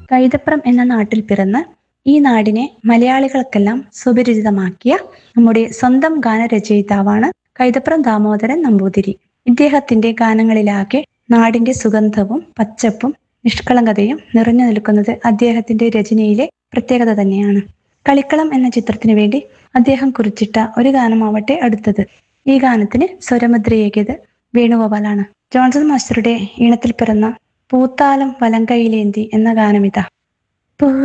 കൈതപ്രം എന്ന നാട്ടിൽ പിറന്ന് ഈ നാടിനെ മലയാളികൾക്കെല്ലാം സുപരിചിതമാക്കിയ നമ്മുടെ സ്വന്തം ഗാനരചയിതാവാണ് കൈതപ്രം ദാമോദരൻ നമ്പൂതിരി ഇദ്ദേഹത്തിന്റെ ഗാനങ്ങളിലാകെ നാടിന്റെ സുഗന്ധവും പച്ചപ്പും നിഷ്കളങ്കതയും നിറഞ്ഞു നിൽക്കുന്നത് അദ്ദേഹത്തിന്റെ രചനയിലെ പ്രത്യേകത തന്നെയാണ് കളിക്കളം എന്ന ചിത്രത്തിനു വേണ്ടി അദ്ദേഹം കുറിച്ചിട്ട ഒരു ഗാനമാവട്ടെ അടുത്തത് ഈ ഗാനത്തിന് സ്വരമുദ്രയേകിയത് വേണുഗോപാലാണ് ജോൺസൺ മാസ്റ്ററുടെ ഈണത്തിൽ പിറന്ന പൂത്താലം വലങ്കൈയിലേന്തി എന്ന ഗാനമിതാ